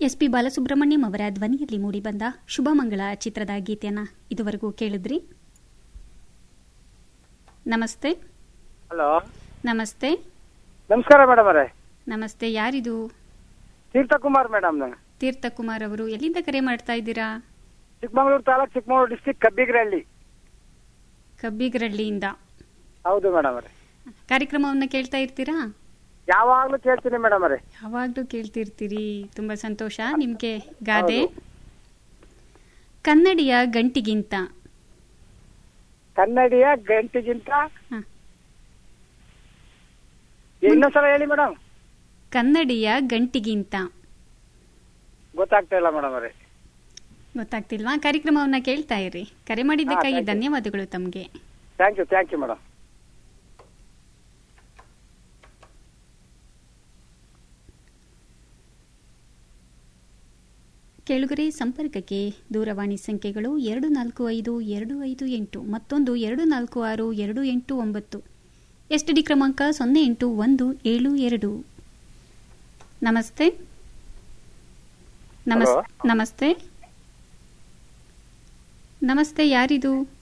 S P Balasubrahmanyam ಅವರ ಧ್ವನಿಯಲ್ಲಿ ಮೂಡಿಬಂದ ಶುಭಮಂಗಳ ಚಿತ್ರದ ಗೀತೆಯನ್ನ ಇದುವರೆಗೂ ಕೇಳಿದ್ರಿ ನಮಸ್ತೆ ಹಲೋ ನಮಸ್ತೆ ನಮಸ್ಕಾರ ಮೇಡಮ್ ಅವರೇ ನಮಸ್ತೆ ಯಾರಿದು ತೀರ್ಥಕುಮಾರ್ ಮೇಡಮ್ ನಾನು ತೀರ್ಥಕುಮಾರ್ ಅವರು ಎಲ್ಲಿಂದ ಕರೆ ಮಾಡ್ತಾ ಇದ್ದೀರಾ ಚಿಕ್ಕಮಗಳೂರು ತಾಲೂಕ್ ಚಿಕ್ಕಮಗಳೂರು ಡಿಸ್ಟಿಕ್ ಕಬ್ಬಿಗ್ರಹಳ್ಳಿ ಕಬ್ಬಿಗರಳ್ಳಿಯಿಂದ ಹೌದು ಮೇಡಮ್ ಅವರೇ ಕಾರ್ಯಕ್ರಮವನ್ನ ಕೇಳ್ತಾ ಇರ್ತೀರಾ ಯಾವಾಗ್ಲೂ ಕೇಳ್ತೀನಿ ಮೇಡಮ್ ಅವರೇ ಯಾವಾಗ್ಲೂ ಕೇಳ್ತಿರ್ತೀರಿ ತುಂಬಾ ಸಂತೋಷ ನಿಮ್ಗೆ ಗಾದೆ ಕನ್ನಡಿಯ ಗಂಟಿಗಿಂತ ಕನ್ನಡಿಯ ಗಂಟಿಗಿಂತ ಹ. ಇನ್ನೊಂದ್ಸಲ ಹೇಳಿ ಮೇಡಮ್ ಕನ್ನಡಿಯ ಗಂಟಿಗಿಂತ ಗೊತ್ತಾಗ್ತಾ ಇಲ್ಲ ಮೇಡಮ್ ಅವರೇ ಗೊತ್ತಾಗ್ತಿಲ್ವಾ ಕಾರ್ಯಕ್ರಮವನ್ನ ಕೇಳ್ತಾ ಇರಿ ಕರೆ ಮಾಡಿದ್ದಕ್ಕಾಗಿ ಹಾ, thank you. ಧನ್ಯವಾದಗಳು ತಮಗೆ thank you thank you madam ಕೇಳುಗರೆ ಸಂಪರ್ಕಕ್ಕೆ ದೂರವಾಣಿ ಸಂಖ್ಯೆಗಳು ಎರಡು ನಾಲ್ಕು ಐದು ಎರಡು ಐದು ಎಂಟು ಮತ್ತೊಂದು ಎರಡು ನಾಲ್ಕು ಆರು ಎರಡು ಎಂಟು ಒಂಬತ್ತು ಎಸ್ ಡಿ ಕ್ರಮಾಂಕ ಸೊನ್ನೆ ಎಂಟು ಒಂದು ಏಳು ಎರಡು ನಮಸ್ತೆ ನಮಸ್ Hello? ನಮಸ್ತೆ ನಮಸ್ತೆ ಯಾರಿದು